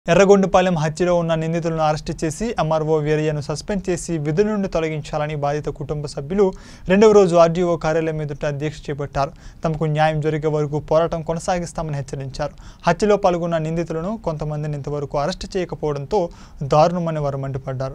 ఎర్రగొండపాలెం హత్యలో ఉన్న నిందితులను అరెస్టు చేసి ఎంఆర్ఓ వీరయ్యను సస్పెండ్ చేసి విధుల నుండి తొలగించాలని బాధిత కుటుంబ సభ్యులు రెండవ రోజు ఆర్డీఓ కార్యాలయం ఎదుట దీక్ష చేపట్టారు తమకు న్యాయం జరిగే వరకు పోరాటం కొనసాగిస్తామని హెచ్చరించారు హత్యలో పాల్గొన్న నిందితులను కొంతమందిని ఇంతవరకు అరెస్టు చేయకపోవడంతో దారుణమని వారు మండిపడ్డారు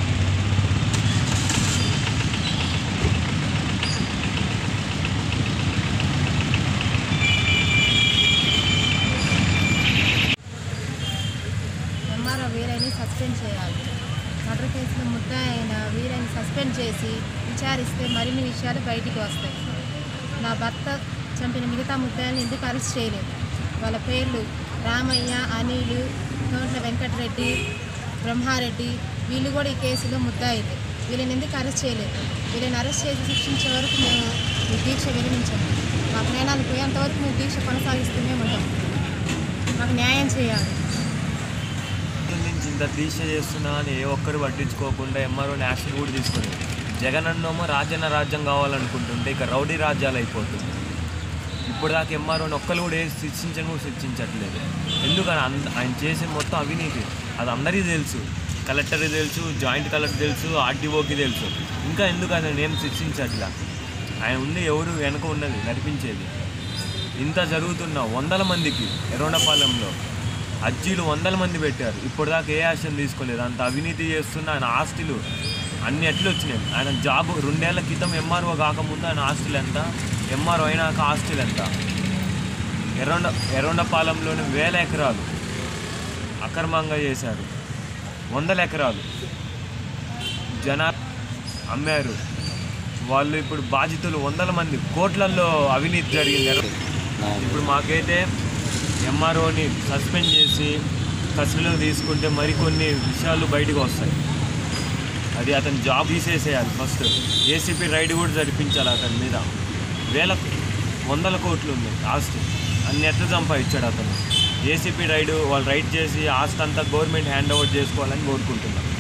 ఎంఆర్ఓ వీరయ్యని సస్పెండ్ చేయాలి మర్డర్ కేసులో ముద్ద అయిన వీరయ్యని సస్పెండ్ చేసి విచారిస్తే మరిన్ని విషయాలు బయటికి వస్తాయి నా భర్త చంపిన మిగతా ముద్దాయిల్ని ఎందుకు అరెస్ట్ చేయలేదు వాళ్ళ పేర్లు రామయ్య అనిల్ తోట్ల వెంకటరెడ్డి బ్రహ్మారెడ్డి వీళ్ళు కూడా ఈ కేసులో ముద్దాయిలు వీళ్ళని ఎందుకు అరెస్ట్ చేయలేదు వీళ్ళని అరెస్ట్ చేసి శిక్షించే వరకు మేము ఈ దీక్ష విరమించాము మాకు నేనాలు పోయేంత వరకు మేము దీక్ష కొనసాగిస్తూనే ఉంటాం మాకు న్యాయం చేయాలి నుంచి ఇంత దీక్ష చేస్తున్నా అని ఏ ఒక్కరు పట్టించుకోకుండా ఎంఆర్ఓ యాక్షన్ కూడా తీసుకుని జగన్ అన్నోమో రాజ్యాన్న రాజ్యం కావాలనుకుంటుంటే ఇక రౌడీ రాజ్యాలు అయిపోతుంది ఇప్పుడు దాకా ఎంఆర్ఓని ఒక్కరు కూడా ఏ శిక్షించని కూడా శిక్షించట్లేదు ఎందుకని అంద ఆయన చేసే మొత్తం అవినీతి అది అందరికీ తెలుసు కలెక్టర్కి తెలుసు జాయింట్ కలెక్టర్ తెలుసు ఆర్డీఓకి తెలుసు ఇంకా ఎందుకు ఆయన ఏం శిక్షించట్లా ఆయన ఉంది ఎవరు వెనక ఉన్నది నడిపించేది ఇంత జరుగుతున్న వందల మందికి ఎర్రొండపాలెంలో అజ్జీలు వందల మంది పెట్టారు ఇప్పటిదాకా ఏ యాక్షన్ తీసుకోలేదు అంత అవినీతి చేస్తున్న ఆయన ఆస్తులు అన్ని ఎట్లు వచ్చినాయి ఆయన జాబ్ రెండేళ్ల క్రితం ఎంఆర్ఓ కాకముందు ఆయన ఆస్తులు ఎంత ఎంఆర్ఓ అయినాక ఆస్తులు ఎంత ఎర్రొండ ఎర్రొండపాలెంలోని వేల ఎకరాలు అక్రమంగా చేశారు వందల ఎకరాలు జనా అమ్మారు వాళ్ళు ఇప్పుడు బాధితులు వందల మంది కోట్లల్లో అవినీతి జరిగింది ఇప్పుడు మాకైతే ఎంఆర్ఓని సస్పెండ్ చేసి కస్టడీలో తీసుకుంటే మరికొన్ని విషయాలు బయటకు వస్తాయి అది అతని జాబ్ తీసేసేయాలి ఫస్ట్ ఏసీపీ రైడ్ కూడా జరిపించాలి అతని మీద వేల వందల కోట్లు ఉంది ఆస్తి అన్ని ఎట్లా సంపాదించాడు అతను ఏసీపీ రైడ్ వాళ్ళు రైడ్ చేసి ఆస్తి అంతా గవర్నమెంట్ హ్యాండ్ ఓవర్ చేసుకోవాలని కోరుకుంటున్నాను